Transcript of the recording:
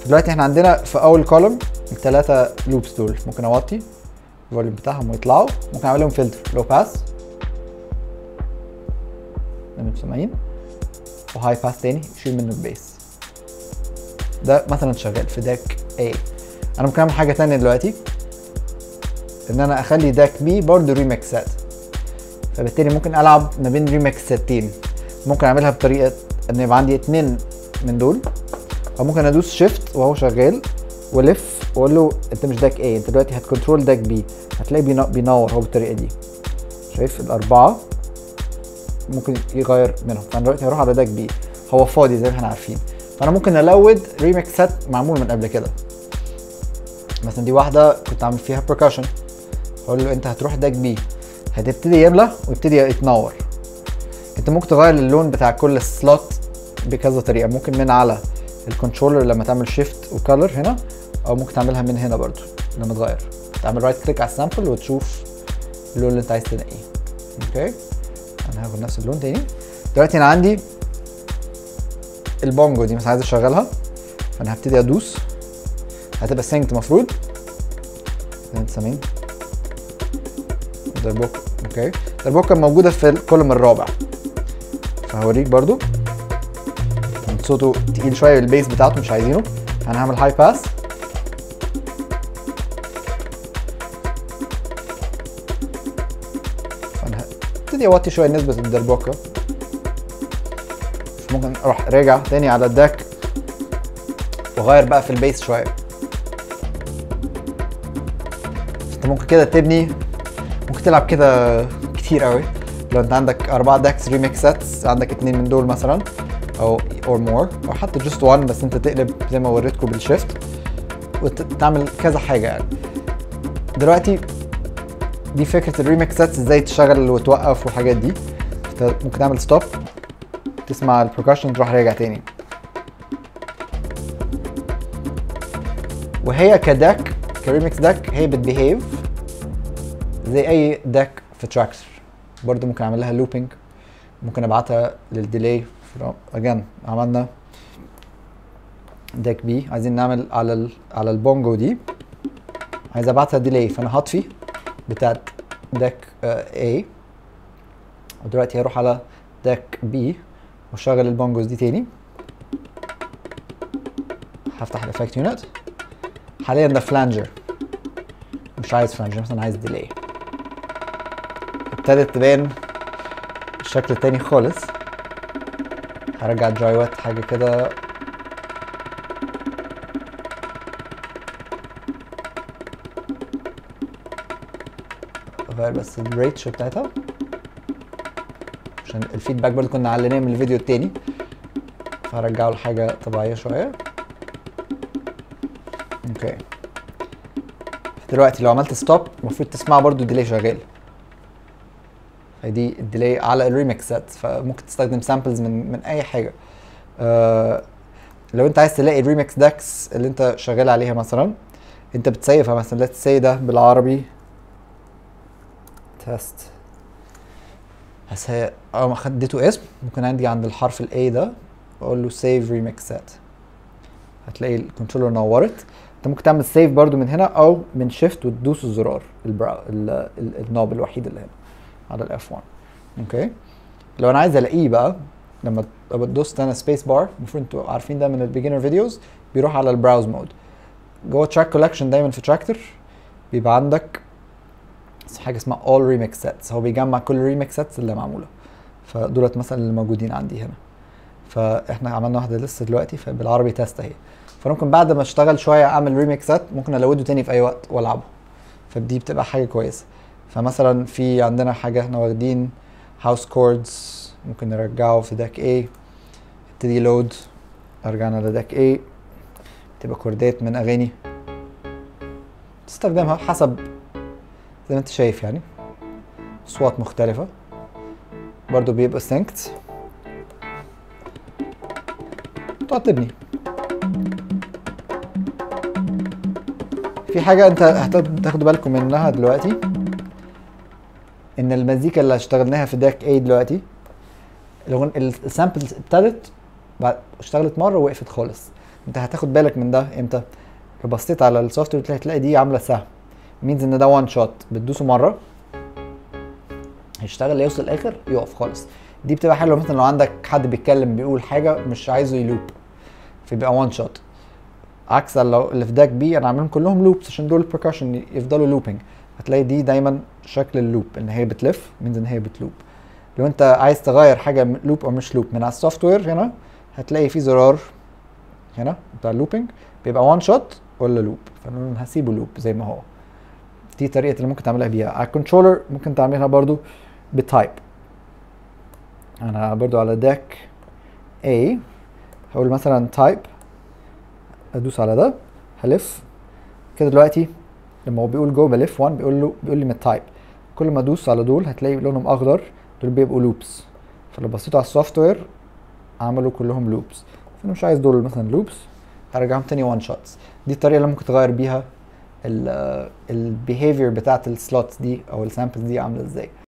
دلوقتي احنا عندنا في اول كولوم الثلاثه لوبس دول ممكن اوطي الفوليوم بتاعهم ويطلعوا ممكن اعمل لهم فلتر لو باس من 70 وهاي باس تاني يشيل منه البيس ده مثلا شغال في داك A انا ممكن اعمل حاجه تانية دلوقتي ان انا اخلي داك B برضه ريمكسات فبالتالي ممكن العب ما بين ريمكساتين ممكن اعملها بطريقه ان يبقى عندي اتنين من دول او ممكن ادوس شيفت وهو شغال والف واقول له انت مش داك A انت دلوقتي هتكنترول داك B هتلاقيه بينو- بينور هو بالطريقه دي شايف الاربعه ممكن يغير منهم فانا دلوقتي هروح على داك بي هو فاضي زي ما احنا عارفين فانا ممكن الود ريمكسات معمول من قبل كده مثلا دي واحده كنت عامل فيها بركشن اقول له انت هتروح داك بي هتبتدي يملى ويبتدي يتنور انت ممكن تغير اللون بتاع كل سلوت بكذا طريقه ممكن من على الكنترولر لما تعمل شيفت وكالر هنا او ممكن تعملها من هنا برضو لما تغير تعمل رايت كليك على السامبل وتشوف اللون اللي انت عايز تنقيه اوكي انا هاخد نفس اللون تاني دلوقتي انا عندي البونجو دي مثلا عايز اشغلها فانا هبتدي ادوس هتبقى سينكت المفروض 92 دربوك اوكي دربوكا موجوده في الكولوم الرابع فهوريك برضو كان صوته تقيل شويه البيس بتاعته مش عايزينه انا هعمل هاي باس فانا هبتدي اوطي شويه نسبه الدربوكا ممكن اروح راجع تاني على الداك واغير بقى في البيس شويه انت ممكن كده تبني ممكن تلعب كده كتير قوي لو انت عندك اربعة داكس ريميكسات عندك اتنين من دول مثلا او اور مور او حتى جست وان بس انت تقلب زي ما وريتكم بالشيفت وتعمل كذا حاجه يعني دلوقتي دي فكره الريميكسات ازاي تشتغل وتوقف والحاجات دي انت ممكن تعمل ستوب تسمع البركشن تروح راجع تاني وهي كداك كريمكس داك هي بتبيهيف زي اي داك في تراكتر برضه ممكن اعمل لها لوبينج ممكن ابعتها للديلي اجان عملنا داك بي عايزين نعمل على ال على البونجو دي عايز ابعتها ديلي فانا هطفي بتاعت داك A ودلوقتي هروح على داك B واشغل البونجوز دي تاني هفتح الافكت يونت حاليا ده فلانجر مش عايز فلانجر مثلا عايز ديلي ابتدت تبان الشكل التاني خالص هرجع دراي وات حاجة كده اغير بس الريتش بتاعتها عشان الفيدباك برضه كنا عليناه من الفيديو التاني فهرجعه لحاجة طبيعية شوية اوكي دلوقتي لو عملت ستوب المفروض تسمع برضه ديلي شغال فدي الديلي على الريمكسات فممكن تستخدم سامبلز من من اي حاجه آه لو انت عايز تلاقي الريمكس داكس اللي انت شغال عليها مثلا انت بتسيفها مثلا ليتس سي ده بالعربي تيست بس هي اه ما خدته اسم ممكن عندي عند الحرف الاي ده واقول له سيف ريمكسات هتلاقي الكنترولر نورت انت ممكن تعمل سيف برضو من هنا او من شيفت وتدوس الزرار البرا... ال... ال... النوب الوحيد اللي هنا على الاف 1 اوكي لو انا عايز الاقيه بقى لما دوست انا سبيس بار المفروض انتوا عارفين ده من البيجنر فيديوز بيروح على البراوز مود جوه تراك كولكشن دايما في تراكتر بيبقى عندك حاجه اسمها all remix sets هو بيجمع كل remix sets اللي معموله فدولت مثلا اللي موجودين عندي هنا فاحنا عملنا واحده لسه دلوقتي فبالعربي تيست اهي فممكن بعد ما اشتغل شويه اعمل ريميكس سيت ممكن الوده تاني في اي وقت والعبه فدي بتبقى حاجه كويسه فمثلا في عندنا حاجه احنا واخدين هاوس كوردز ممكن نرجعه في داك A يبتدي لود رجعنا لداك A تبقى كوردات من اغاني تستخدمها حسب زي ما انت شايف يعني اصوات مختلفة برضو بيبقى سينكت تقعد تبني في حاجة انت هتاخدوا بالكم منها دلوقتي ان المزيكا اللي اشتغلناها في داك A دلوقتي السامبلز ابتدت بعد اشتغلت مرة ووقفت خالص انت هتاخد بالك من ده امتى لو بصيت على السوفت وير هتلاقي دي عامله سهم مينز ان ده وان شوت بتدوسه مره هيشتغل يوصل الاخر يقف خالص دي بتبقى حلوه مثلا لو عندك حد بيتكلم بيقول حاجه مش عايزه يلوب فيبقى وان شوت عكس لو اللي في داك بي انا عاملهم كلهم لوبس عشان دول بركشن يفضلوا لوبينج هتلاقي دي دايما شكل اللوب ان هي بتلف مينز ان هي بتلوب لو انت عايز تغير حاجه لوب او مش لوب من على السوفت وير هنا هتلاقي في زرار هنا بتاع اللوبينج بيبقى وان شوت ولا لوب فانا هسيبه لوب زي ما هو دي طريقه اللي ممكن تعملها بيها على الكنترولر ممكن تعملها برضو بتايب انا برضو على داك A هقول مثلا تايب ادوس على ده هلف كده دلوقتي لما هو بيقول جو بلف 1 بيقول له بيقول لي من التايب كل ما ادوس على دول هتلاقي لونهم اخضر دول بيبقوا لوبس فلو بصيتوا على السوفت وير عملوا كلهم لوبس فانا مش عايز دول مثلا لوبس هرجعهم تاني وان شوتس دي الطريقه اللي ممكن تغير بيها البيهيفير بتاعت السلوتس دي او السامبلز دي عامله ازاي